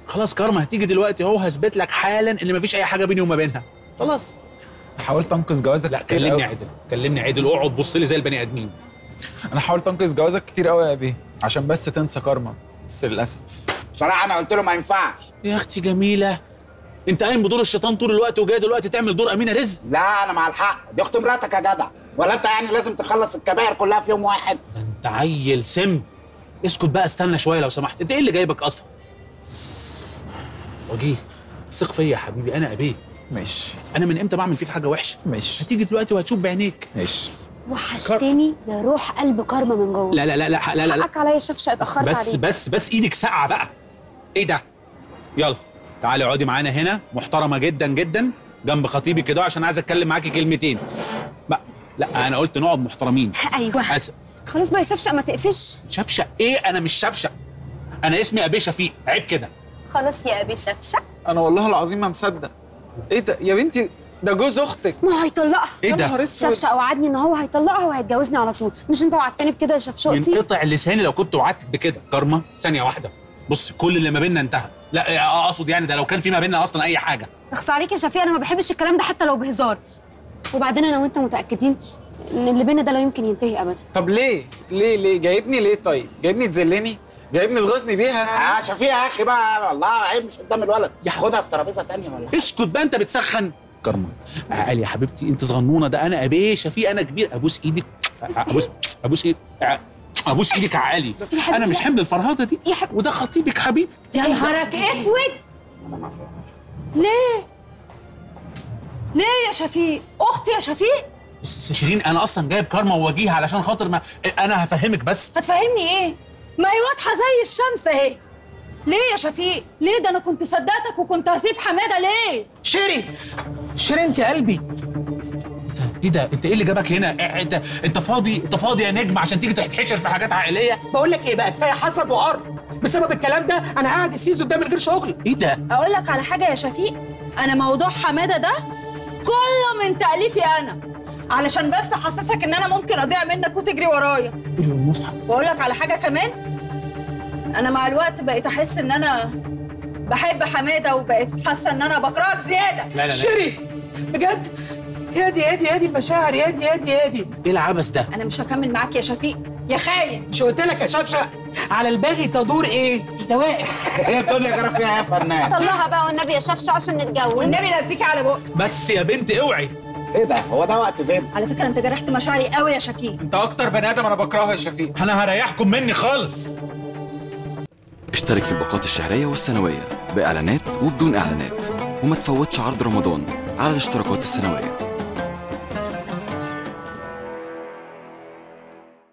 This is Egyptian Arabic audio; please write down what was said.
خلاص كارما هتيجي دلوقتي اهو هثبت لك حالا ان مفيش اي حاجه بيني وما بينها خلاص حاولت انقذ جوازك لا كتير كلمني قوي. عدل كلمني عدل اقعد بص لي زي البني ادمين انا حاولت انقذ جوازك كتير قوي يا بيه عشان بس تنسى كارما بس للاسف بصراحه انا قلت له ما ينفعش يا اختي جميله انت قايم بدور الشيطان طول الوقت وجاي دلوقتي تعمل دور امينه رزق لا انا مع الحق دي اخت مراتك يا جدع ولا انت يعني لازم تخلص الكبائر كلها في يوم واحد ده انت عيل سم اسكت بقى استنى شويه لو سمحت انت ايه اللي جايبك اصلا وجيه ثق فيا يا حبيبي انا ابيك ماشي انا من امتى بعمل فيك حاجه وحشه ماشي هتيجي دلوقتي وهتشوف بعينيك ماشي وحشتني يا روح قلب كارما من جوه لا لا لا لا لا لا, لا. حقك عليا شفشه اتاخرت بس عليك بس بس ايدك ساقعه بقى ايه ده يلا تعالي اقعدي معانا هنا محترمه جدا جدا جنب خطيبي كده عشان عايز اتكلم معاكي كلمتين بقى لا انا قلت نقعد محترمين ايوه أس... خلاص بقى يا شفشه ما تقفش شفشق ايه انا مش شفشق انا اسمي ابي شفيق عيب كده خلاص يا ابي شفشه انا والله العظيم ما مصدق ايه ده يا بنتي ده جوز اختك ما هو هيطلقها ايه يا ده نهار اسود شفشه وعدني ان هو هيطلقها وهيتجوزني على طول مش انت وعدتني بكده يا شفشوقتي ينقطع لساني لو كنت وعدتك بكده كارما ثانيه واحده بص كل اللي ما بيننا انتهى لا اقصد يعني ده لو كان في ما بيننا اصلا اي حاجه اخص عليك يا شفيق انا ما بحبش الكلام ده حتى لو بهزار وبعدين انا وانت متاكدين ان اللي بينا ده لا يمكن ينتهي ابدا طب ليه ليه ليه جايبني ليه طيب جايبني تذلني جايبني تغيظني بيها يا شفيق يا اخي بقى والله عيب مش قدام الولد يا خدها في ترابيزه تانية ولا حاجة. اسكت بقى انت بتسخن كارما عقل يا حبيبتي انت صغنونه ده انا ابي شفيق انا كبير ابوس ايدك ابوس ابوس ايدك ابوس ايدك يا علي انا مش حمل الفرهده دي يا حبيبي. وده خطيبك حبيبي يا نهارك اسود ليه ليه يا شفيق اختي يا شفيق بس شيرين انا اصلا جايب كارما ووجيها علشان خاطر ما انا هفهمك بس هتفهمني ايه ما هي واضحه زي الشمس اهي ليه يا شفيق ليه ده انا كنت صدقتك وكنت هسيب حماده ليه شيري شيري انت يا قلبي ايه ده انت ايه اللي جابك هنا اه، انت انت فاضي انت فاضي يا نجم عشان تيجي تتحشر في حاجات عائليه بقول لك ايه بقى كفايه حسد وقر بسبب الكلام ده انا قاعد السيزون ده من غير شغل ايه ده اقول لك على حاجه يا شفيق انا موضوع حماده ده كله من تاليفي انا علشان بس احسسك ان انا ممكن اضيع منك وتجري ورايا قولي المصحف واقول لك على حاجه كمان انا مع الوقت بقيت احس ان انا بحب حماده وبقيت حاسه ان انا بكرهك زياده لا لا لا شيري بجد يا دي يا دي يا دي المشاعر يا دي يا دي يا دي ايه العبث ده انا مش هكمل معاك يا شفيق يا خاين مش قلت لك يا شفشه على الباغي تدور ايه الدوائر هي الدنيا جرى فيها إيه يا فنان طلعها بقى والنبي يا شفشه عشان نتجوز والنبي لا اديكي على بق بس يا بنت اوعي ايه ده هو ده وقت فين على فكره انت جرحت مشاعري قوي يا شفيق انت اكتر بني ادم انا بكرهه يا شفيق انا هريحكم مني خالص اشترك في الباقات الشهرية والسنوية بإعلانات وبدون إعلانات وما تفوتش عرض رمضان على الاشتراكات السنوية